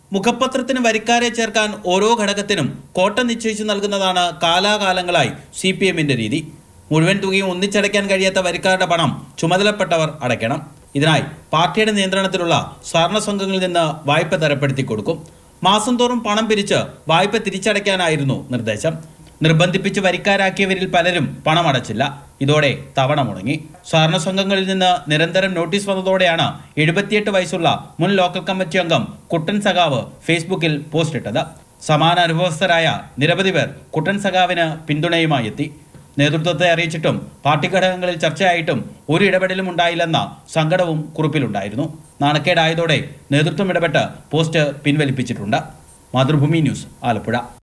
മുഖപത്രത്തിന് വരിക്കാരെ ചേർക്കാൻ ഓരോ ഘടകത്തിനും കോട്ട നിശ്ചയിച്ചു നൽകുന്നതാണ് കാലാകാലങ്ങളായി സി പി എമ്മിന്റെ രീതി മുഴുവൻ തുകയും ഒന്നിച്ചടയ്ക്കാൻ കഴിയാത്ത വരിക്കാരുടെ പണം ചുമതലപ്പെട്ടവർ അടയ്ക്കണം ഇതിനായി പാർട്ടിയുടെ നിയന്ത്രണത്തിലുള്ള സ്വർണ്ണ സംഘങ്ങളിൽ നിന്ന് വായ്പ തരപ്പെടുത്തി കൊടുക്കും മാസം തോറും പണം പിരിച്ച് വായ്പ തിരിച്ചടയ്ക്കാനായിരുന്നു നിർദ്ദേശം നിർബന്ധിപ്പിച്ച് വരിക്കാരാക്കിയവരിൽ പലരും പണം അടച്ചില്ല ഇതോടെ തവണ മുടങ്ങി സ്വർണ്ണ സംഘങ്ങളിൽ നിന്ന് നിരന്തരം നോട്ടീസ് വന്നതോടെയാണ് എഴുപത്തിയെട്ട് വയസ്സുള്ള മുൻ ലോക്കൽ കമ്മിറ്റി അംഗം കുട്ടൻ സഖാവ് ഫേസ്ബുക്കിൽ പോസ്റ്റ് ഇട്ടത് സമാന അനുഭവസ്ഥരായ നിരവധി പേർ കുട്ടൻ സഖാവിന് പിന്തുണയുമായി എത്തി നേതൃത്വത്തെ അറിയിച്ചിട്ടും പാർട്ടി ഘടകങ്ങളിൽ ചർച്ചയായിട്ടും ഒരു ഇടപെടലും ഉണ്ടായില്ലെന്ന സങ്കടവും കുറിപ്പിലുണ്ടായിരുന്നു നാണക്കേടായതോടെ നേതൃത്വം ഇടപെട്ട് പോസ്റ്റ് പിൻവലിപ്പിച്ചിട്ടുണ്ട് മാതൃഭൂമി ന്യൂസ് ആലപ്പുഴ